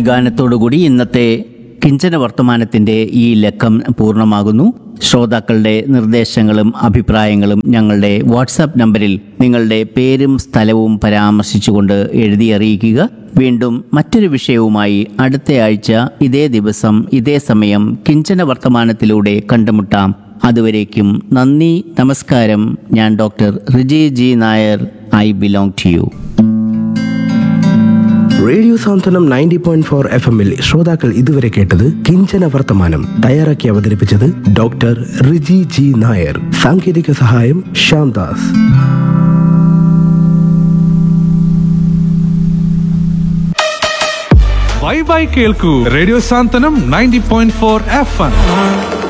ഗാനത്തോടുകൂടി ഇന്നത്തെ കിഞ്ചന വർത്തമാനത്തിന്റെ ഈ ലക്കം പൂർണ്ണമാകുന്നു ശ്രോതാക്കളുടെ നിർദ്ദേശങ്ങളും അഭിപ്രായങ്ങളും ഞങ്ങളുടെ വാട്സാപ്പ് നമ്പറിൽ നിങ്ങളുടെ പേരും സ്ഥലവും പരാമർശിച്ചുകൊണ്ട് എഴുതി അറിയിക്കുക വീണ്ടും മറ്റൊരു വിഷയവുമായി അടുത്ത ആഴ്ച ഇതേ ദിവസം ഇതേ സമയം കിഞ്ചന വർത്തമാനത്തിലൂടെ കണ്ടുമുട്ടാം അതുവരേക്കും നന്ദി നമസ്കാരം ഞാൻ doctor Riji G Nair I belong to you radio Santhwanam ninety point four F എമ്മിൽ ശ്രോതാക്കൾ ഇതുവരെ കേട്ടത് കിഞ്ചന വർത്തമാനം തയ്യാറാക്കി അവതരിപ്പിച്ചത് ഡോക്ടർ റിജി ജി നായർ സാങ്കേതിക സഹായം ശ്യാംദാസ് ബൈ ബൈ കേൾക്കൂ radio Santhwanam ninety point four F M